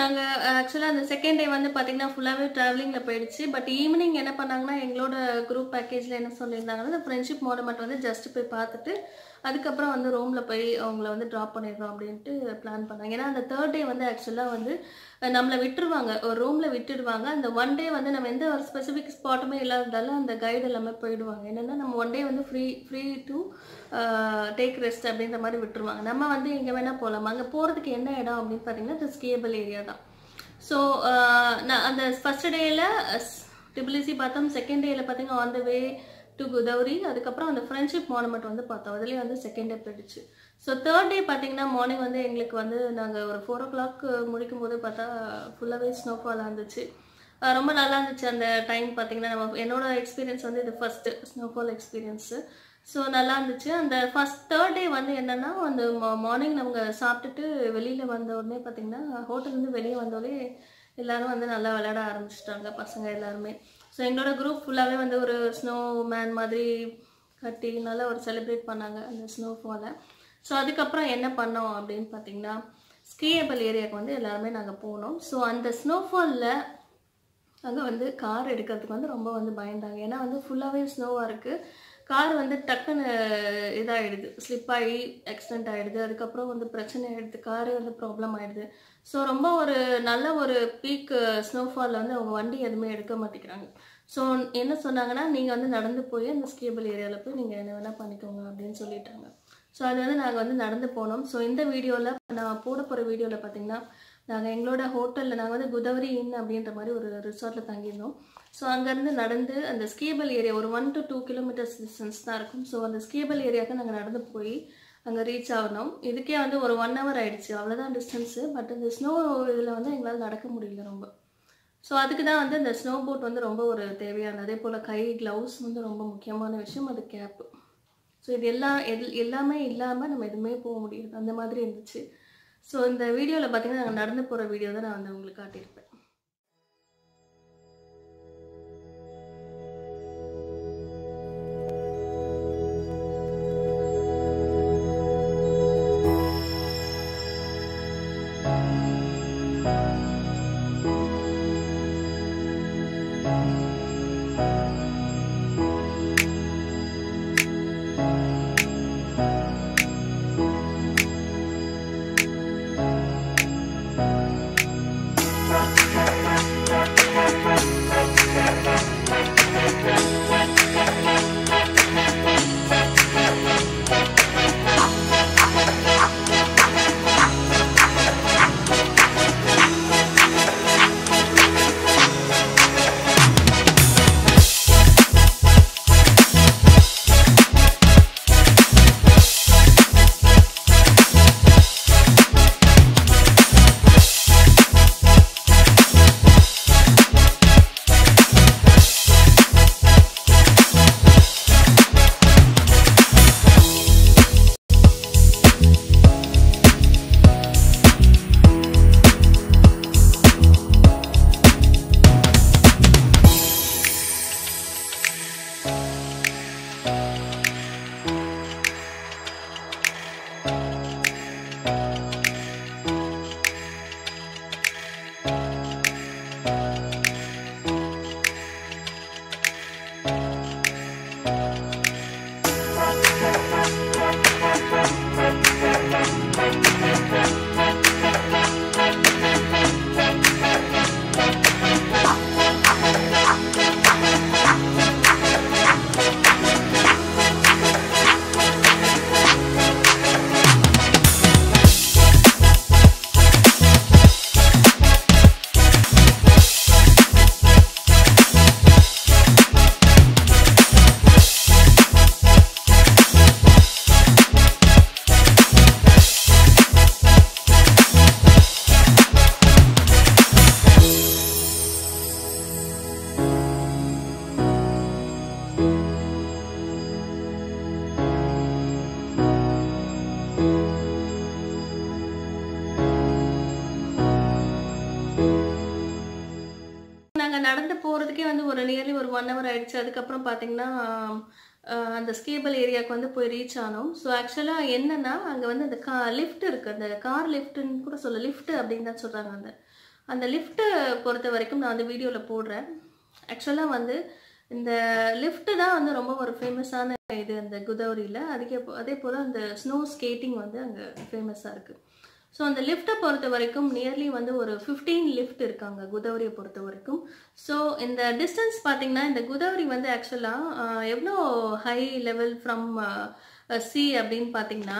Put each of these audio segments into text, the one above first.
நாங்கள் ஆக்சுவலாக அந்த செகண்ட் டே வந்து பார்த்தீங்கன்னா ஃபுல்லாகவே ட்ராவலிங்கில் போயிடுச்சு பட் ஈவினிங் என்ன பண்ணாங்கன்னா எங்களோட குரூப் பேக்கேஜில் என்ன சொல்லியிருந்தாங்கன்னா இந்த ஃப்ரெண்ட்ஷிப் மோனமெண்ட் வந்து ஜஸ்ட் போய் பார்த்துட்டு அதுக்கப்புறம் வந்து ரூமில் போய் அவங்கள வந்து ட்ராப் பண்ணிடுறோம் அப்படின்ட்டு பிளான் பண்ணாங்க ஏன்னா அந்த தேர்ட் டே வந்து ஆக்சுவலாக வந்து அஹ், நம்மளை விட்டுருவாங்க ஒரு ரூமில் விட்டுடுவாங்க அந்த ஒன் டே வந்து நம்ம எந்த ஒரு ஸ்பெசிஃபிக் ஸ்பாட்டுமே இல்லாததால அந்த கைடு எல்லாமே போயிடுவாங்க என்னென்னா நம்ம ஒன் டே வந்து free free to take rest அப்படின்ற மாதிரி விட்டுருவாங்க நம்ம வந்து எங்கே வேணால் போகலாம் அங்கே போகிறதுக்கு என்ன இடம் அப்படின்னு பார்த்தீங்கன்னா இந்த ஸ்கேபிள் ஏரியா தான் ஸோ நான் அந்த ஃபர்ஸ்ட் டேயில் டிபிலிசி பார்த்தோம் செகண்ட் டேயில் பார்த்தீங்கன்னா ஆன் த வே டு குதௌரி அதுக்கப்புறம் அந்த ஃப்ரெண்ட்ஷிப் மானுமெண்ட் வந்து பார்த்தோம் அதுலேயே வந்து செகண்ட் டே போயிடுச்சு ஸோ தேர்ட் டே பார்த்தீங்கன்னா மார்னிங் வந்து எங்களுக்கு வந்து நாங்கள் ஒரு ஃபோர் ஓ கிளாக் முடிக்கும் போது பார்த்தா ஃபுல்லாகவே ஸ்னோஃபாலாக இருந்துச்சு அஹ் ரொம்ப நல்லா இருந்துச்சு அந்த டைம் பார்த்தீங்கன்னா நம்ம என்னோட எக்ஸ்பீரியன்ஸ் வந்து இது ஃபஸ்ட்டு ஸ்னோஃபால் எக்ஸ்பீரியன்ஸு ஸோ நல்லா இருந்துச்சு அந்த ஃபஸ்ட் தேர்ட் டே வந்து என்னென்னா அந்த மார்னிங் நம்ம சாப்பிட்டுட்டு வெளியில் வந்த உடனே பார்த்தீங்கன்னா ஹோட்டல்லேருந்து வெளியே வந்தோடனே எல்லாரும் வந்து நல்லா விளையாட ஆரம்பிச்சிட்டாங்க பசங்க எல்லாருமே ஸோ எங்களோட குரூப் ஃபுல்லாகவே வந்து ஒரு ஸ்னோ மேன் மாதிரி கட்டி நல்லா ஒரு செலிப்ரேட் பண்ணாங்க அந்த ஸ்னோஃபாலை ஸோ அதுக்கப்புறம் என்ன பண்ணோம் அப்படின்னு பார்த்தீங்கன்னா ஸ்கீயபிள் ஏரியாவுக்கு வந்து எல்லாருமே நாங்கள் போனோம் ஸோ அந்த ஸ்னோஃபாலில் அங்கே வந்து கார் எடுக்கிறதுக்கு வந்து ரொம்ப வந்து பயந்தாங்க ஏன்னா வந்து ஃபுல்லாகவே ஸ்னோவாக இருக்குது கார் வந்து டக்குன்னு இதாகிடுது ஸ்லிப் ஆகி ஆக்சிடென்ட் ஆகிடுது அதுக்கப்புறம் வந்து பிரச்சனை ஆகிடுது காரே வந்து ப்ராப்ளம் ஆகிடுது ஸோ ரொம்ப ஒரு நல்ல ஒரு பீக் ஸ்னோஃபாலில் வந்து அவங்க வண்டி எதுவுமே எடுக்க மாட்டேங்கிறாங்க ஸோ என்ன சொன்னாங்கன்னா நீங்கள் வந்து நடந்து போய் அந்த ஸ்கேபிள் ஏரியாவில் போய் நீங்கள் என்ன வேணால் பண்ணிக்கோங்க அப்படின்னு சொல்லிட்டாங்க ஸோ அது வந்து நாங்கள் வந்து நடந்து போனோம் ஸோ இந்த வீடியோவில் நான் போட போகிற வீடியோவில் பார்த்தீங்கன்னா நாங்கள் எங்களோட ஹோட்டலில் நாங்கள் வந்து குதவரி இன் அப்படின்ற மாதிரி ஒரு ரிசார்ட்டில் தங்கியிருந்தோம் ஸோ அங்கேருந்து நடந்து அந்த ஸ்கேபிள் ஏரியா ஒரு one to two kilometres distance தான் இருக்கும் ஸோ அந்த ஸ்கேபிள் ஏரியாவுக்கு நாங்கள் நடந்து போய் அங்கே ரீச் ஆகணும் இதுக்கே வந்து ஒரு ஒன் ஹவர் ஆயிடுச்சு அவ்வளோதான் டிஸ்டன்ஸு பட் இந்த ஸ்னோ இதில் வந்து எங்களால் நடக்க முடியல ரொம்ப ஸோ அதுக்கு தான் வந்து இந்த ஸ்னோ போட் வந்து ரொம்ப ஒரு தேவையானது அதே போல் கை க்ளவுஸ் வந்து ரொம்ப முக்கியமான விஷயம் அது கேப்பு ஸோ இது எல்லாம் எல் எல்லாமே இல்லாமல் நம்ம எதுவுமே போக முடியாது அந்த மாதிரி இருந்துச்சு ஸோ இந்த வீடியோவில் பார்த்தீங்கன்னா நாங்கள் நடந்து போகிற வீடியோ தான் நான் வந்து உங்களுக்கு காட்டியிருப்பேன் நாங்கள் நடந்து போகிறதுக்கே வந்து ஒரு நியர்லி ஒரு ஒன் ஹவர் ஆயிடுச்சு அதுக்கப்புறம் பார்த்தீங்கன்னா ஆஹ், அந்த ஸ்கேபிள் ஏரியாவுக்கு வந்து போய் ரீச் ஆனோம் ஸோ ஆக்சுவலாக என்னன்னா அங்கே வந்து அந்த கா லிஃப்ட் இருக்குது அந்த கார் லிஃப்ட்டுன்னு கூட சொல்ல லிஃப்ட் அப்படின்னு தான் சொல்கிறாங்க அந்த அந்த லிஃப்ட்டை பொறுத்த வரைக்கும் நான் வந்து வீடியோவில் போடுறேன் ஆக்சுவலாக வந்து இந்த லிஃப்ட்டு தான் வந்து ரொம்ப ஒரு ஃபேமஸான இது அந்த குதவரியில் அதுக்கே போ- அதே போல் அந்த ஸ்னோ ஸ்கேட்டிங் வந்து அங்கே ஃபேமஸாக இருக்குது ஸோ அந்த லிஃப்ட்டை பொறுத்த வரைக்கும் நியர்லி வந்து ஒரு ஃபிஃப்டீன் லிஃப்ட் இருக்காங்க குதவரியை பொறுத்த வரைக்கும் ஸோ இந்த டிஸ்டன்ஸ் பார்த்தீங்கன்னா இந்த குதவரி வந்து ஆக்சுவலாக எவ்வளோ ஹை லெவல் ஃப்ரம் சி அப்படின்னு பார்த்தீங்கன்னா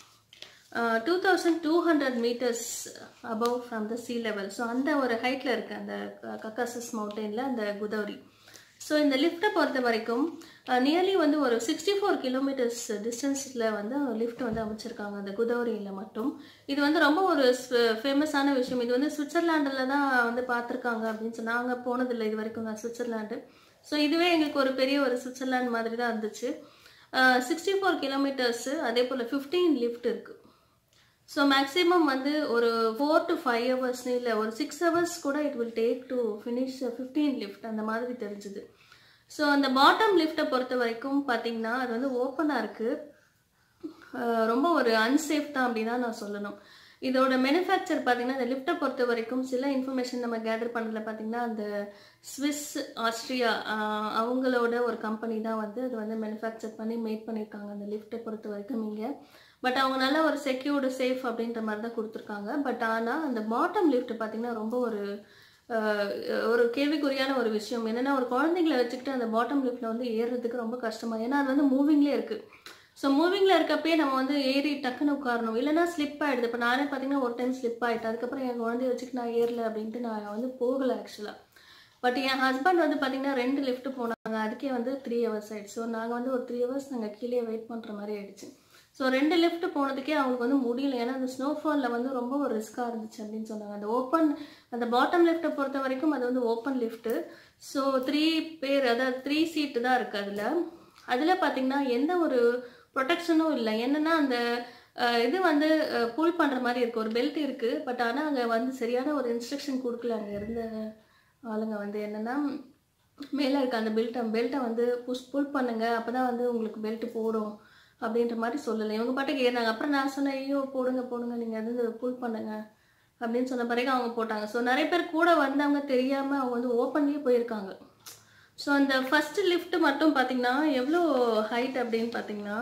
two thousand two hundred metres above from the sea level so அந்த ஒரு ஹைட்டில் இருக்குது அந்த கக்காசஸ் மவுண்டெயினில் அந்த குதவரி ஸோ இந்த லிஃப்ட்டை பொறுத்த வரைக்கும் நியர்லி வந்து ஒரு சிக்ஸ்டி ஃபோர் கிலோமீட்டர்ஸ் டிஸ்டன்ஸில் வந்து லிஃப்ட் வந்து அமைச்சிருக்காங்க அந்த குதவரியில் மட்டும் இது வந்து ரொம்ப ஒரு ஃபேமஸான விஷயம் இது வந்து சுவிட்சர்லாண்டில் தான் வந்து பார்த்துருக்காங்க அப்படின்னு சொன்னாங்க நாங்கள் போனதில்லை இது வரைக்கும் நான் சுவிட்சர்லாண்டு ஸோ இதுவே எங்களுக்கு ஒரு பெரிய ஒரு சுவிட்சர்லாந்து மாதிரி தான் இருந்துச்சு சிக்ஸ்டி ஃபோர் கிலோமீட்டர்ஸு அதே போல் ஃபிஃப்டீன் லிஃப்ட் இருக்குது ஸோ மேக்ஸிமம் வந்து ஒரு ஃபோர் டு ஃபைவ் ஹவர்ஸ்னு இல்லை ஒரு சிக்ஸ் ஹவர்ஸ் கூட it will take to finish fifteen lift அந்த மாதிரி தெரிஞ்சுது ஸோ அந்த பாட்டம் லிஃப்ட்டை பொறுத்த வரைக்கும் பார்த்தீங்கன்னா அது வந்து ஓப்பனாக இருக்குது ரொம்ப ஒரு அன்சேஃப் தான் அப்படின்னு தான் நான் சொல்லணும் இதோட மேனுஃபேக்சர் பார்த்தீங்கன்னா இந்த லிஃப்ட்டை பொறுத்த வரைக்கும் சில இன்ஃபர்மேஷன் நம்ம கேதர் பண்ணல பார்த்தீங்கன்னா அந்த ஸ்விஸ் ஆஸ்ட்ரியா ஆஹ், அவங்களோட ஒரு கம்பெனி தான் வந்து அது வந்து மேனுஃபேக்சர் பண்ணி மேட் பண்ணியிருக்காங்க அந்த லிஃப்ட்டை பொறுத்த வரைக்கும் இங்கே பட் அவங்க நல்ல ஒரு செக்யூர்டு சேஃப் அப்படின்ற மாதிரி தான் கொடுத்துருக்காங்க பட் ஆனால் அந்த பாட்டம் லிஃப்ட் பார்த்தீங்கன்னா ரொம்ப ஒரு ஆஹ், ஒரு கேள்விக்குறியான ஒரு விஷயம் என்னன்னா ஒரு குழந்தைங்களை வச்சுக்கிட்டு அந்த பாட்டம் லிஃப்ட்ல வந்து ஏறுறதுக்கு ரொம்ப கஷ்டமா ஏன்னா அது வந்து மூவிங்லேயே இருக்கு ஸோ மூவிங்கில் இருக்கப்பயே நம்ம வந்து ஏறி டக்குன்னு உட்காரணும் இல்லைன்னா ஸ்லிப் ஆகிடுது இப்போ நானே பார்த்தீங்கன்னா ஒரு டைம் ஸ்லிப் ஆகிட்டேன் அதுக்கப்புறம் என் குழந்தைய வச்சுட்டு நான் ஏறல அப்படின்ட்டு நான் வந்து போகலை ஆக்சுவலாக பட் என் ஹஸ்பண்ட் வந்து பார்த்தீங்கன்னா ரெண்டு லிஃப்ட் போனாங்க அதுக்கே வந்து த்ரீ ஹவர்ஸ் ஆயிடுச்சு ஸோ நாங்கள் வந்து ஒரு த்ரீ ஹவர்ஸ் நாங்கள் கீழே வெயிட் பண்ணுற மாதிரி ஆயிடுச்சு ஸோ ரெண்டு லிஃப்ட் போனதுக்கே அவங்களுக்கு வந்து முடியல ஏன்னா அந்த ஸ்னோஃபாலில் வந்து ரொம்ப ஒரு ரிஸ்க்காக இருந்துச்சு அப்படின்னு சொன்னாங்க அந்த ஓப்பன் அந்த பாட்டம் லிஃப்ட்டை பொறுத்த வரைக்கும் அது வந்து ஓப்பன் லிஃப்ட்டு ஸோ த்ரீ பேர் அதாவது த்ரீ சீட்டு தான் இருக்குது அதில் அதில் பார்த்தீங்கன்னா எந்த ஒரு ப்ரொடெக்ஷனும் இல்லை என்னன்னா அந்த அஹ், இது வந்து புல் பண்ணுற மாதிரி இருக்குது ஒரு பெல்ட் இருக்குது பட் ஆனால் அங்கே வந்து சரியான ஒரு இன்ஸ்ட்ரக்ஷன் கொடுக்கல அங்கே இருந்த ஆளுங்க வந்து என்னன்னா மேலே இருக்க அந்த பெல்ட்டை பெல்ட்டை வந்து புஷ் புல் பண்ணுங்க அப்போ தான் வந்து உங்களுக்கு பெல்ட் போடும் அப்படின்ற மாதிரி சொல்லலை இவங்க பாட்டுக்கு ஏறினாங்க அப்புறம் நான் சொன்னேன் ஐயோ போடுங்க போடுங்க நீங்கள் வந்து புல் பண்ணுங்க அப்படின்னு சொன்ன பிறகு அவங்க போட்டாங்க ஸோ நிறைய பேர் கூட வந்தவங்க தெரியாமல் அவங்க வந்து ஓப்பன்லேயே போயிருக்காங்க ஸோ அந்த ஃபர்ஸ்ட் லிஃப்ட் மட்டும் பார்த்தீங்கன்னா எவ்வளோ ஹைட் அப்படின்னு பார்த்தீங்கன்னா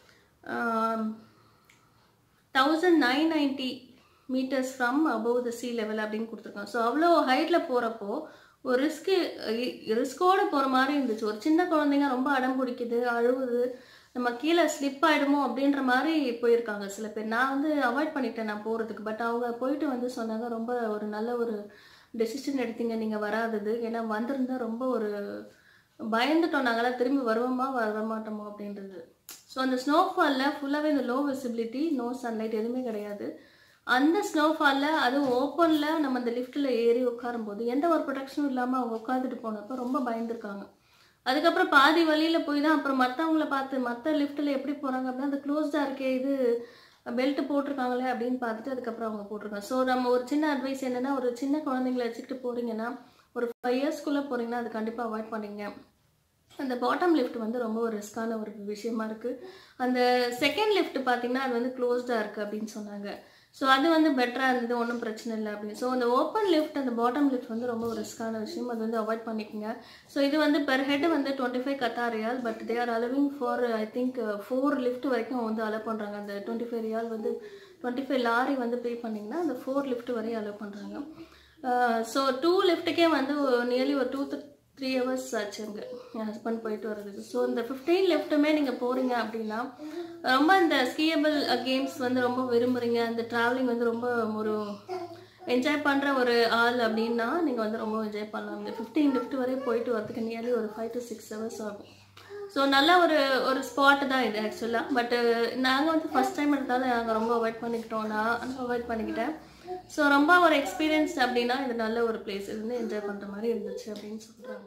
thousand nine ninety metres from above the sea level அப்படின்னு கொடுத்துருக்காங்க ஸோ அவ்வளோ ஹைட்டில் போகிறப்போ ஒரு ரிஸ்க்கு ரிஸ்கோடு போகிற மாதிரி இருந்துச்சு ஒரு சின்ன குழந்தைங்க ரொம்ப அடம் பிடிக்குது அழுவுது நம்ம கீழே ஸ்லிப் ஆகிடுமோ அப்படின்ற மாதிரி போயிருக்காங்க சில பேர் நான் வந்து அவாய்ட் பண்ணிட்டேன் நான் போகிறதுக்கு பட் அவங்க போயிட்டு வந்து சொன்னாங்க ரொம்ப ஒரு நல்ல ஒரு டெசிஷன் எடுத்தீங்க நீங்கள் வராதது ஏன்னா வந்திருந்தா ரொம்ப ஒரு பயந்துட்டோம் நாங்களாம் திரும்பி வருவோமா வர மாட்டோமோ அப்படின்றது ஸோ அந்த ஸ்னோஃபாலில் ஃபுல்லாகவே இந்த லோ விசிபிலிட்டி நோ சன்லைட் எதுவுமே கிடையாது அந்த ஸ்னோஃபாலில் அதுவும் ஓப்பனில் நம்ம அந்த லிஃப்ட்டில் ஏறி உட்காரும்போது எந்த ஒரு ப்ரொடெக்ஷனும் இல்லாமல் அவங்க உட்காந்துட்டு போனப்போ ரொம்ப பயந்துருக்காங்க அதுக்கப்புறம் பாதி வழியில் போய் தான் அப்புறம் மற்றவங்கள பார்த்து மற்ற லிஃப்ட்டில் எப்படி போகிறாங்க அப்படின்னா அது க்ளோஸ்டாக இருக்கே இது பெல்ட் போட்டிருக்காங்களே அப்படின்னு பார்த்துட்டு அதுக்கப்புறம் அவங்க போட்டிருக்காங்க ஸோ நம்ம ஒரு சின்ன அட்வைஸ் என்னன்னா ஒரு சின்ன குழந்தைங்கள வச்சுக்கிட்டு போறீங்கன்னா ஒரு ஃபைவ் இயர்ஸ்க்குள்ளே போறீங்கன்னா அது கண்டிப்பாக அவாய்ட் பண்ணீங்க அந்த பாட்டம் லிஃப்ட் வந்து ரொம்ப ஒரு ரிஸ்கான ஒரு விஷயமா இருக்கு அந்த செகண்ட் லிஃப்ட் பார்த்தீங்கன்னா அது வந்து க்ளோஸ்டாக இருக்கு அப்படின்னு சொன்னாங்க ஸோ அது வந்து பெட்டராக இருந்தது ஒன்றும் பிரச்சனை இல்லை அப்படின்னு ஸோ அந்த ஓப்பன் லிஃப்ட் அந்த பாட்டம் லிஃப்ட் வந்து ரொம்ப ஒரு ரிஸ்கான விஷயம் அது வந்து அவாய்ட் பண்ணிக்கோங்க ஸோ இது வந்து பெர் ஹெட் வந்து twenty five Qatar riyal but they are allowing for I think four lift வரைக்கும் வந்து அலோவ் பண்ணுறாங்க அந்த டுவெண்ட்டி ஃபைவ் ரியால் வந்து டுவெண்ட்டி ஃபைவ் லாரி வந்து பே பண்ணிங்கன்னா அந்த ஃபோர் லிஃப்ட் வரையும் அலோவ் பண்ணுறாங்க ஸோ டூ லிஃப்ட்டுக்கே வந்து நியர்லி ஒரு டூ த்ரீ ஹவர்ஸ் ஆச்சுங்க என் ஹஸ்பண்ட் போயிட்டு வர்றதுக்கு ஸோ இந்த ஃபிஃப்டீன் லெஃப்ட்டுமே நீங்கள் போகிறீங்க அப்படின்னா ரொம்ப இந்த ஸ்கீயபிள் கேம்ஸ் வந்து ரொம்ப விரும்புகிறீங்க அந்த ட்ராவலிங் வந்து ரொம்ப ஒரு என்ஜாய் பண்ணுற ஒரு ஆள் அப்படின்னா நீங்கள் வந்து ரொம்ப என்ஜாய் பண்ணலாம் இந்த ஃபிஃப்டீன் லிஃப்ட் வரையும் போயிட்டு வரதுக்கு நியர்லி ஒரு ஃபைவ் டு சிக்ஸ் ஹவர்ஸ் ஆகும் ஸோ நல்ல ஒரு ஒரு ஸ்பாட் தான் இது ஆக்சுவலாக பட்டு நாங்கள் வந்து ஃபஸ்ட் டைம் எடுத்தாலும் நாங்கள் ரொம்ப அவாய்ட் பண்ணிக்கிட்டோம் நான் அவாய்ட் பண்ணிக்கிட்டேன் ஸோ ரொம்ப ஒரு எக்ஸ்பீரியன்ஸ் அப்படின்னா இது நல்ல ஒரு பிளேஸ் இது வந்து என்ஜாய் பண்ணுற மாதிரி இருந்துச்சு அப்படின்னு சொல்கிறாங்க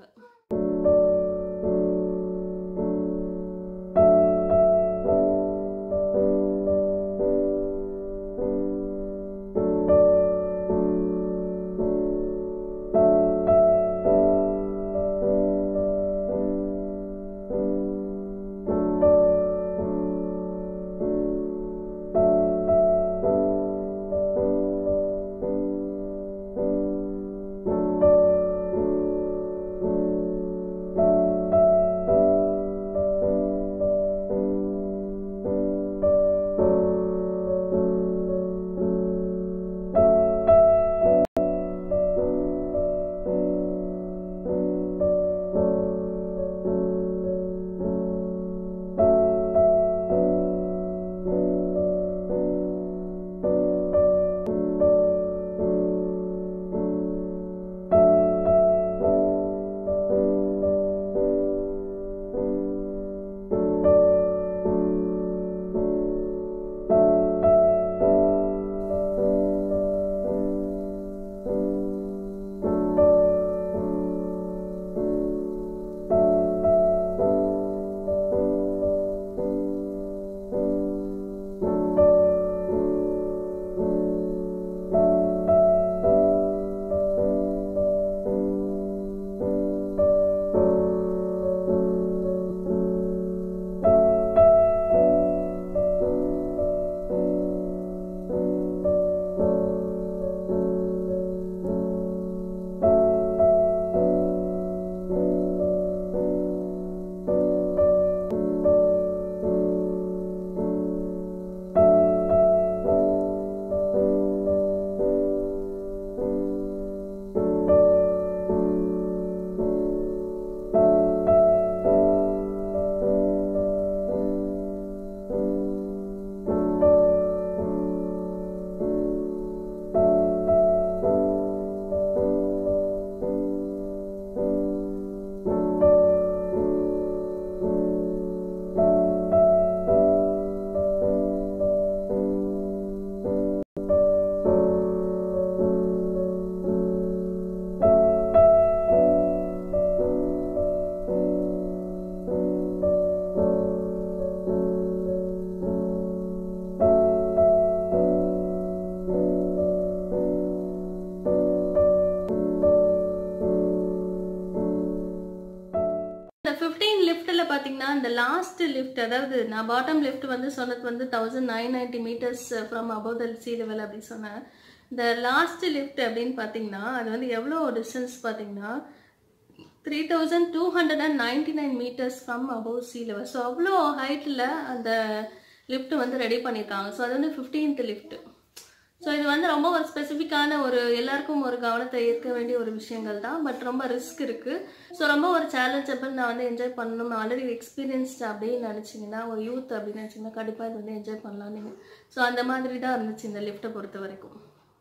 பார்த்தீங்கன்னா இந்த லாஸ்ட் லிஃப்ட் அதாவது நான் பாட்டம் லிஃப்ட் வந்து சொன்னது வந்து thousand nine ninety metres from above the sea level அப்படின்னு சொன்னேன் இந்த லாஸ்ட் லிஃப்ட் அப்படின்னு பார்த்தீங்கன்னா அது வந்து எவ்வளோ டிஸ்டன்ஸ் பார்த்தீங்கன்னா three thousand two hundred and ninety nine metres from above sea level so அவ்வளோ ஹைட்டில் அந்த லிஃப்ட் வந்து ரெடி பண்ணியிருக்காங்க ஸோ அது வந்து ஃபிஃப்டீன்த் லிஃப்ட் ஸோ இது வந்து ரொம்ப ஒரு ஸ்பெசிஃபிக்கான ஒரு எல்லாருக்கும் ஒரு கவனத்தை ஈர்க்க வேண்டிய ஒரு விஷயங்கள் தான் பட் ரொம்ப ரிஸ்க் இருக்குது ஸோ ரொம்ப ஒரு சேலஞ்சபிள் நான் வந்து என்ஜாய் பண்ணணும் ஆல்ரெடி எக்ஸ்பீரியன்ஸ்ட் அப்படின்னு நினச்சிங்கன்னா ஒரு யூத் அப்படின்னு நினச்சிங்கன்னா கண்டிப்பாக இது வந்து என்ஜாய் பண்ணலாம் நீங்கள் ஸோ அந்த மாதிரி தான் இருந்துச்சு இந்த லிஃப்ட்டை பொறுத்த வரைக்கும்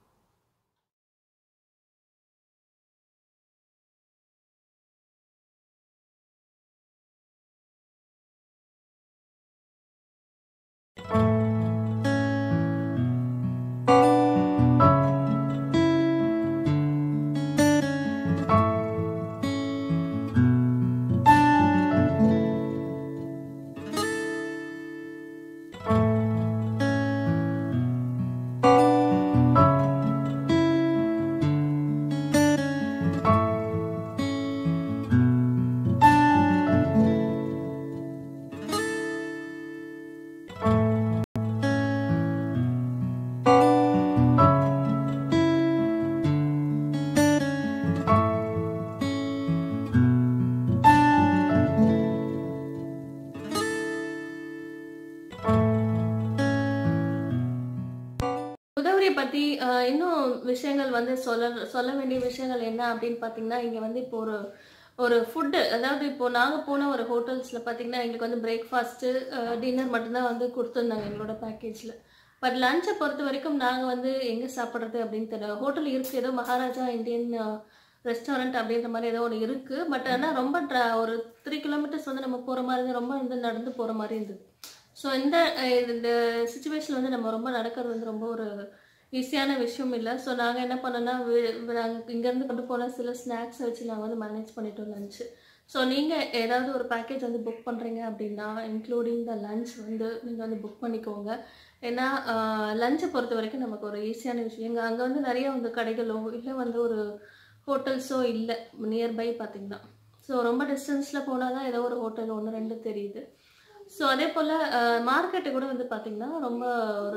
உதவியை பற்றி இன்னும் விஷயங்கள் வந்து சொல்ல சொல்ல வேண்டிய விஷயங்கள் என்ன அப்படின்னு பார்த்தீங்கன்னா இங்கே வந்து இப்போ ஒரு ஒரு ஃபுட்டு அதாவது இப்போ நாங்கள் போன ஒரு ஹோட்டல்ஸில் பார்த்தீங்கன்னா எங்களுக்கு வந்து பிரேக்ஃபாஸ்ட்டு டின்னர் மட்டும்தான் வந்து கொடுத்துருந்தாங்க எங்களோட பேக்கேஜில் பட் லஞ்சை பொறுத்த வரைக்கும் நாங்கள் வந்து எங்கே சாப்பிட்றது அப்படின்னு தெரியல ஹோட்டல் இருக்குது ஏதோ மகாராஜா இந்தியன் ரெஸ்டாரண்ட் அப்படின்ற மாதிரி ஏதோ ஒன்று இருக்குது பட் ஆனால் ரொம்ப ட்ரா ஒரு த்ரீ கிலோமீட்டர்ஸ் வந்து நம்ம போகிற மாதிரி இருந்தது ரொம்ப வந்து நடந்து போகிற மாதிரி இருந்தது ஸோ இந்த அஹ், இந்த சுச்சுவேஷன் வந்து நம்ம ரொம்ப நடக்கிறது வந்து ரொம்ப ஒரு ஈஸியான விஷயம் இல்லை ஸோ நாங்கள் என்ன பண்ணோன்னா நாங்கள் இங்கேருந்து கொண்டு போன சில ஸ்நாக்ஸ் வச்சு நாங்கள் வந்து மேனேஜ் பண்ணிட்டோம் லஞ்சு ஸோ நீங்கள் ஏதாவது ஒரு பேக்கேஜ் வந்து புக் பண்ணுறீங்க அப்படின்னா இன்க்ளூடிங் த லஞ்ச் வந்து நீங்கள் வந்து புக் பண்ணிக்கோங்க ஏன்னா லஞ்சை பொறுத்த வரைக்கும் நமக்கு ஒரு ஈஸியான விஷயம் எங்கள் அங்கே வந்து நிறைய வந்து கடைகளோ இல்லை வந்து ஒரு ஹோட்டல்ஸோ இல்லை நியர்பை பார்த்தீங்கன்னா ஸோ ரொம்ப டிஸ்டன்ஸில் போனால் தான் ஏதோ ஒரு ஹோட்டல் ஒன்று ரெண்டு தெரியுது ஸோ அதே போல் மார்க்கெட்டு கூட வந்து பார்த்திங்கன்னா ரொம்ப ஒரு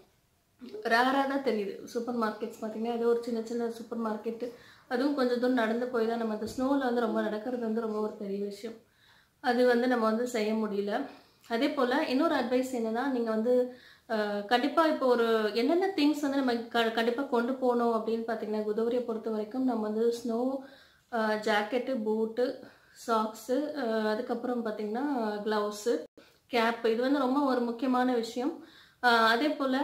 ரேராக தான் தெரியுது சூப்பர் மார்க்கெட்ஸ் பார்த்திங்கன்னா ஏதோ ஒரு சின்ன சின்ன சூப்பர் மார்க்கெட்டு அதுவும் கொஞ்சம் தூரம் நடந்து போய் தான் நம்ம அந்த ஸ்னோவில் வந்து ரொம்ப நடக்கிறது வந்து ரொம்ப ஒரு பெரிய விஷயம் அது வந்து நம்ம வந்து செய்ய முடியல அதே போல் இன்னொரு அட்வைஸ் என்னென்னா நீங்கள் வந்து கண்டிப்பாக இப்போ ஒரு என்னென்ன திங்ஸ் வந்து நம்ம க கண்டிப்பாக கொண்டு போகணும் அப்படின்னு பார்த்தீங்கன்னா குதவரியை பொறுத்த வரைக்கும் நம்ம வந்து ஸ்னோ ஜாக்கெட்டு பூட்டு சாக்ஸு அதுக்கப்புறம் பார்த்திங்கன்னா க்ளவுஸு கேப்பு இது வந்து ரொம்ப ஒரு முக்கியமான விஷயம் அஹ் அதே போல்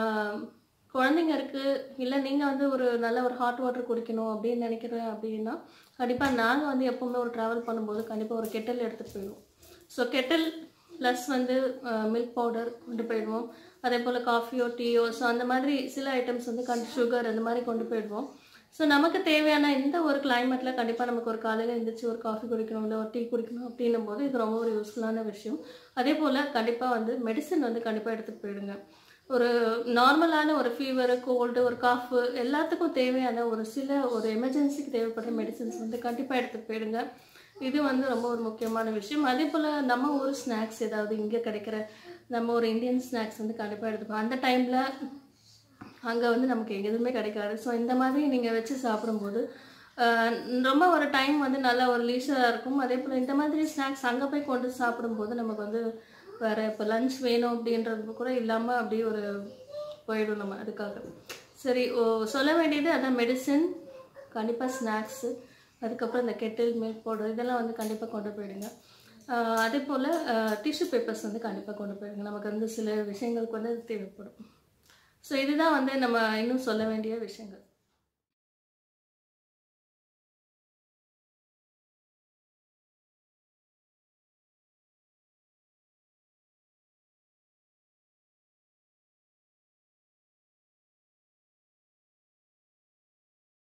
குழந்தைங்க இருக்குது இல்லை நீங்கள் வந்து ஒரு நல்ல ஒரு ஹாட் வாட்டர் குடிக்கணும் அப்படின்னு நினைக்கிறேன் அப்படின்னா கண்டிப்பாக நாங்கள் வந்து எப்போவுமே ஒரு ட்ராவல் பண்ணும்போது கண்டிப்பாக ஒரு கெட்டல் எடுத்துகிட்டு போயிடுவோம் ஸோ கெட்டல் ப்ளஸ் வந்து மில்க் பவுடர் கொண்டு போயிடுவோம் அதே போல் காஃபியோ டீயோ ஸோ அந்த மாதிரி சில ஐட்டம்ஸ் வந்து கண் சுகர் அந்த மாதிரி கொண்டு போயிடுவோம் ஸோ நமக்கு தேவையான இந்த ஒரு கிளைமேட்டில் கண்டிப்பாக நமக்கு ஒரு காலையில் எழுந்திரிச்சு ஒரு காஃபி குடிக்கணும் இல்லை ஒரு டீ குடிக்கணும் அப்படின்னும் போது இது ரொம்ப ஒரு யூஸ்ஃபுல்லான விஷயம் அதே போல் கண்டிப்பாக வந்து மெடிசன் வந்து கண்டிப்பாக எடுத்துகிட்டு போயிடுங்க ஒரு நார்மலான ஒரு ஃபீவர் கோல்டு ஒரு காஃபு எல்லாத்துக்கும் தேவையான ஒரு சில ஒரு எமர்ஜென்சிக்கு தேவைப்படுற மெடிசன்ஸ் வந்து கண்டிப்பாக எடுத்துகிட்டு போயிடுங்க இது வந்து ரொம்ப ஒரு முக்கியமான விஷயம் அதே போல் நம்ம ஒரு ஸ்நாக்ஸ் ஏதாவது இங்கே கிடைக்கிற நம்ம ஒரு இந்தியன் ஸ்நாக்ஸ் வந்து கண்டிப்பாக எடுத்துப்போம் அந்த டைமில் அங்கே வந்து நமக்கு எதுவுமே கிடைக்காது ஸோ இந்த மாதிரி நீங்கள் வச்சு சாப்பிடும்போது ஆஹ், ரொம்ப ஒரு டைம் வந்து நல்ல ஒரு லீஷராக இருக்கும் அதே போல் இந்த மாதிரி ஸ்நாக்ஸ் அங்கே போய் கொண்டு சாப்பிடும்போது நமக்கு வந்து வேறு இப்போ லஞ்ச் வேணும் அப்படின்றது கூட இல்லாமல் அப்படியே ஒரு போயிடும் நம்ம அதுக்காக சரி ஓ சொல்ல வேண்டியது அதான் மெடிசன் கண்டிப்பாக ஸ்நாக்ஸு அதுக்கப்புறம் இந்த கெட்டில் மில்க் பவுடர் இதெல்லாம் வந்து கண்டிப்பாக கொண்டு போயிடுங்க ஆஹ் அதே போல் டிஷ்யூ பேப்பர்ஸ் வந்து கண்டிப்பாக கொண்டு போயிடுங்க நமக்கு வந்து சில விஷயங்களுக்கு வந்து அது தேவைப்படும் ஸோ இதுதான் வந்து நம்ம இன்னும் சொல்ல வேண்டிய விஷயங்கள்